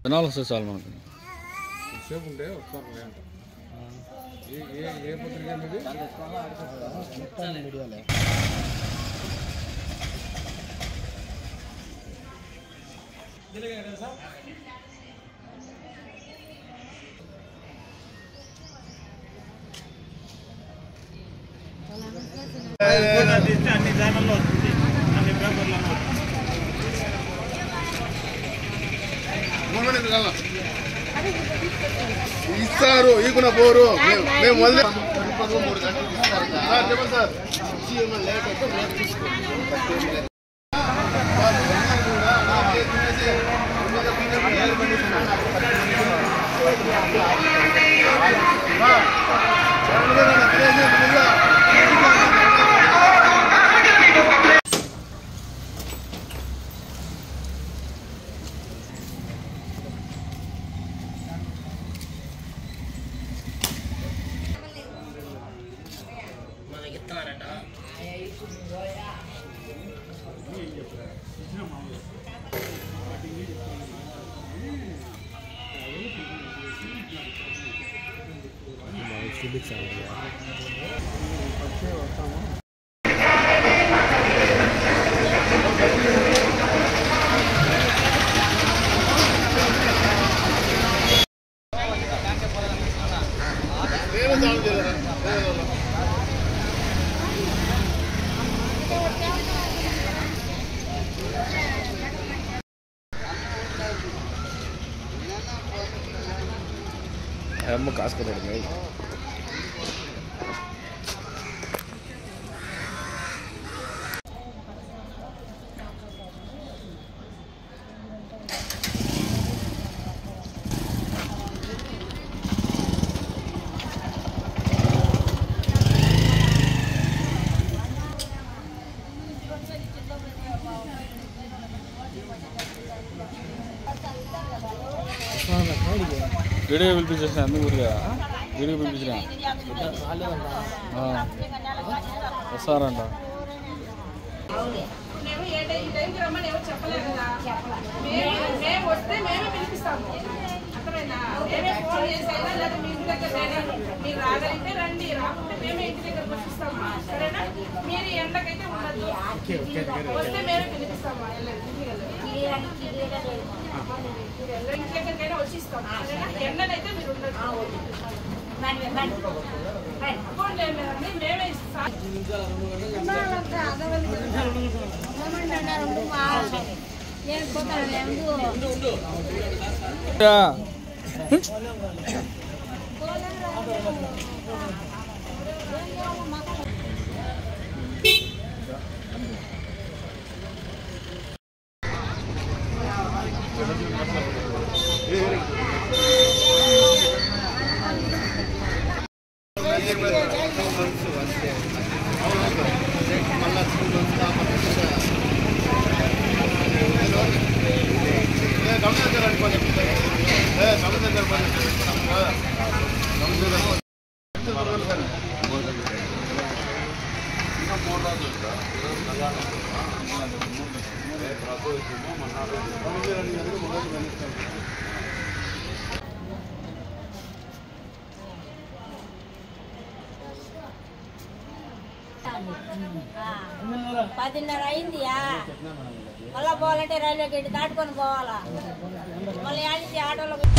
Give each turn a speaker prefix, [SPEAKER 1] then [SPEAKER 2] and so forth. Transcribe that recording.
[SPEAKER 1] జనాలు వస్తే చాలు మనకు
[SPEAKER 2] సేపు ఉంటే వస్తారు లేంట ఏ ఏ ఏ పత్రిక మీది
[SPEAKER 3] అన్ని ఛానల్లో వస్తుంది అన్ని పేపర్లలో
[SPEAKER 4] ఇస్తారు ఈకున పోరు మేము- మేము వదిలే మూడు గంటలకు ఇస్తారు సార్ చెప్పండి సార్ వచ్చి ఏమన్నా లేట్ అయితే రేపు తీసుకోండి. సార్, అన్నీ కూడా నాకే తినేసి, ముందుగా తినే పని పండిస్తున్నాను. ఆ, ముందుగా నా తినేసి, ముందుగా. మేము దాడి చేయలేదా? లేదు.
[SPEAKER 1] అమ్మ కాసుకున్నాడు వీడియో పిలిపించేసిన అందుకు ఊరిగా వీడియో పిలిపించిన ఆ. వస్తారంట
[SPEAKER 5] మేము ఏ టైం ఈ టైంకి రమ్మని ఎవరు చెప్పలేదు కదా మేము మేము వస్తే మేమే పిలిపిస్తాము అర్థమైందా మేమే ఫోన్ చేసైనా లేదా మీ ఇంటి దగ్గర లేదా మీరు రాగలిగితే రండి రాకుంటే మేమే ఇంటి దగ్గర పంపిస్తాము సరేనా మీరు ఎండకైతే ఉండదు వస్తే మేమే పిలిపిస్తాము వెళ్ళండి ఇంటికి వెళ్ళండి. మీరు వెళ్ళండి. ఇంటి దగ్గరికైనా వచ్చి ఇస్తాము సరేనా ఎండనైతే మీరు ఉండదు ఫోన్ లేదండి మేమే ఇస్తాం
[SPEAKER 6] పదిన్నర అయిందియా మళ్ళా పోవాలంటే రైల్వే గేట్ దాటుకొని పోవాలా మళ్ళీ ఆడితే ఆటోలో